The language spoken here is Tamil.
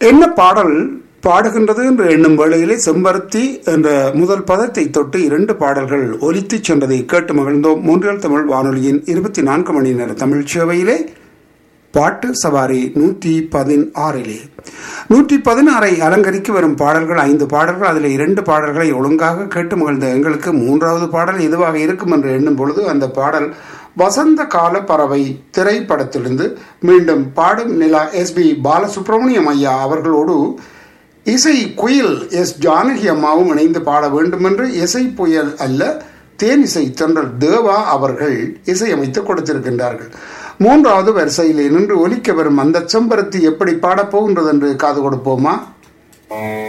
என்ன பாடல் பாடுகின்றது என்று எண்ணும் வேளையிலே செம்பருத்தி என்ற முதல் பதத்தை தொட்டு இரண்டு பாடல்கள் ஒலித்துச் சென்றதை கேட்டு மகிழ்ந்தோம் மூன்றில் தமிழ் வானொலியின் இருபத்தி நான்கு மணி நேர தமிழ் சேவையிலே பாட்டு சவாரி நூற்றி பதினாறிலே நூற்றி பதினாறை அலங்கரிக்க வரும் பாடல்கள் ஐந்து பாடல்கள் அதில் இரண்டு பாடல்களை ஒழுங்காக கேட்டு மகிழ்ந்த எங்களுக்கு மூன்றாவது பாடல் எதுவாக இருக்கும் என்று எண்ணும் பொழுது அந்த பாடல் வசந்த கால பறவை திரைப்படத்திலிருந்து மீண்டும் பாடும் நிலா எஸ் பி பாலசுப்ரமணியம் ஐயா அவர்களோடு இசை குயில் எஸ் ஜானகி அம்மாவும் இணைந்து பாட வேண்டும் என்று இசை புயல் அல்ல தேனிசை தென்றல் தேவா அவர்கள் இசையமைத்து கொடுத்திருக்கின்றார்கள் மூன்றாவது வரிசையிலே நின்று ஒலிக்க வரும் அந்த செம்பருத்தி எப்படி பாடப்போகின்றது என்று காது கொடுப்போமா